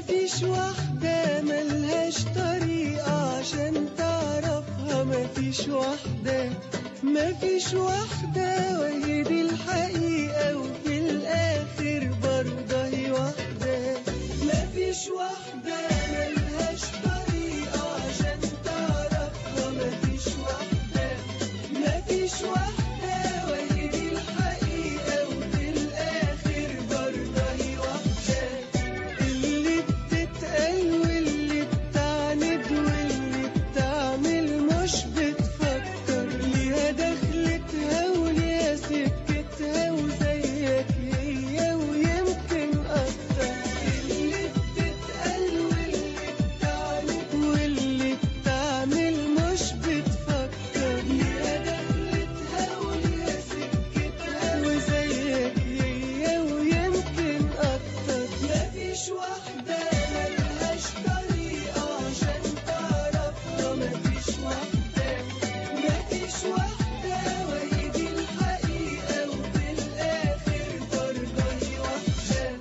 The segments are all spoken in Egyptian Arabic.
مفيش واحدة ملهاش طريقة عشان تعرفها مفيش واحدة مفيش واحدة وهي دي الحقيقة وفي الآخر برضه هي واحدة مفيش واحدة ملهاش طريقة عشان تعرفها مفيش واحدة مفيش واحدة وهي دي الحقيقة وفي الآخر برضه هي واحدة اللي بتتقال واللي بتعند واللي بتعمل مش بتفكر ليها دخلتها وليها سكتها وزيك هي ويمكن أكتر اللي بتتقال واللي بتعند واللي بتعمل مش بتفكر ليها دخلتها وليها سكتها وزيك هي ويمكن أكتر مفيش واحدة ملهاش طريقة عشان تعرفها مفيش واحدة مفيش واحدة وهي دي الحقيقة وفي الآخر برضه هي واحدة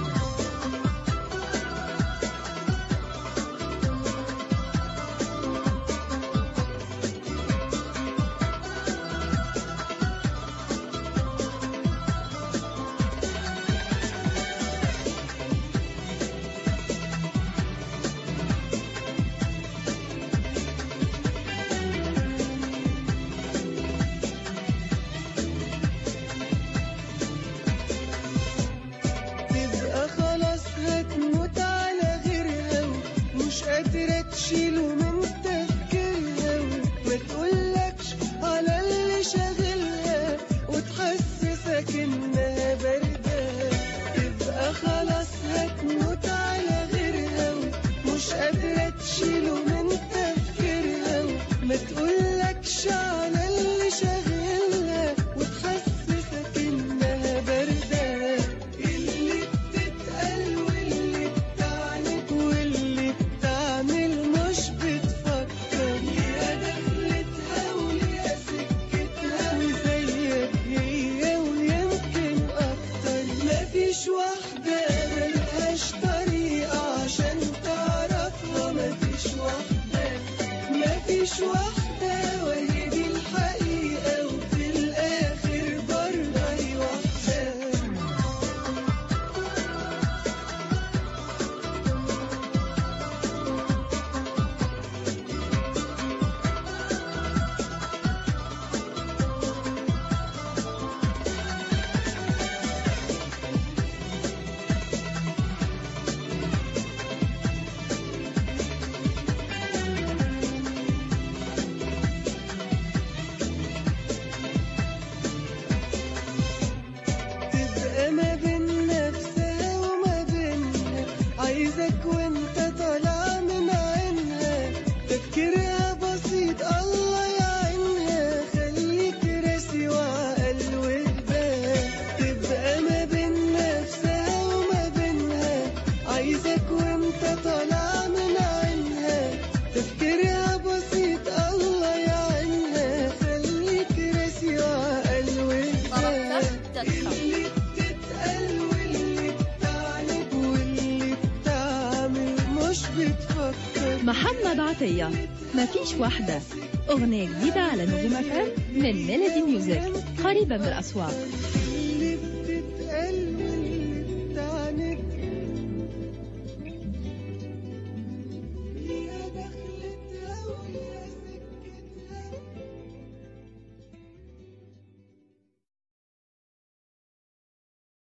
تبقى خلاص هتموت على غيرها ومش قادرة تشيله من تفكيرها وما تقولكش على اللي شاغلها وتحسسك انها باردة تبقى خلاص هتموت على غيرها ومش قادرة تشيله من تفكيرها وما تقولكش على اللي شاغلها وتحسسك انها باردة اللي بتتقال واللي بتعند واللي بتعمل مش بتفكر ليها دخلتها وليها سكتها وزيك هي ويمكن أكتر مفيش واحدة ملهاش طريقة عشان تعرفها مفيش واحدة مفيش واحدة وهي دي الحقيقة وفي الآخر برضه هي واحدة تبقى ما بين نفسها وما بينها عايزك وانت طالع من عينها تفكيرها بسيط الله يعينها خليك راسي وعقل وهداها تبقى ما بين نفسها وما بينها عايزك وانت طالع من عينها تفكيرها بسيط الله يعينها خليك راسي وعقل وهداها اللي بتتقال واللي بتعند واللي بتعمل مش بتفكر محمد عطية ما فيش واحدة أغنية جديدة على نجوم أفلام من ميلودي ميوزك قريبة من الأصوات اللي بتتقال واللي بتعند ليها دخل